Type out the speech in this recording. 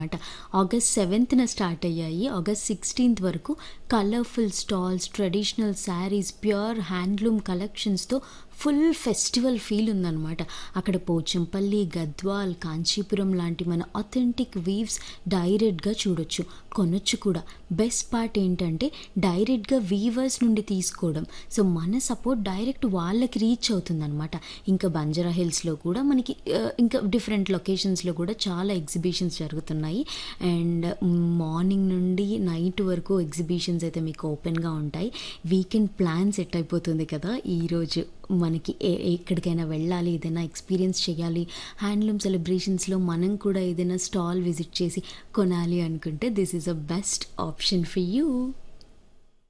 అనమాట ఆగస్ట్ సెవెంత్న స్టార్ట్ అయ్యాయి ఆగస్ట్ సిక్స్టీన్త్ వరకు colourful stalls traditional saris pure handloom కలెక్షన్స్తో ఫుల్ ఫెస్టివల్ ఫీల్ ఉందన్నమాట అక్కడ పోచంపల్లి గద్వాల్ కాంచీపురం లాంటి మన అథెంటిక్ వీవ్స్ డైరెక్ట్గా చూడొచ్చు కొనొచ్చు కూడా బెస్ట్ పార్ట్ ఏంటంటే డైరెక్ట్గా వీవర్స్ నుండి తీసుకోవడం సో మన సపోర్ట్ డైరెక్ట్ వాళ్ళకి రీచ్ అవుతుందన్నమాట ఇంకా బంజారా హిల్స్లో కూడా మనకి ఆ, ఇంకా డిఫరెంట్ లొకేషన్స్లో కూడా చాలా ఎగ్జిబిషన్స్ జరుగుతున్నాయి అండ్ మార్నింగ్ నుండి నైట్ వరకు ఎగ్జిబిషన్స్ అయితే మీకు ఓపెన్గా ఉంటాయి వీకెండ్ ప్లాన్ సెట్ అయిపోతుంది కదా ఈరోజు మనకి ఏ ఎక్కడికైనా వెళ్ళాలి ఏదైనా ఎక్స్పీరియన్స్ చేయాలి హ్యాండ్లూమ్ సెలబ్రేషన్స్లో మనం కూడా ఏదైనా స్టాల్ విజిట్ చేసి కొనాలి అనుకుంటే this is a best option for you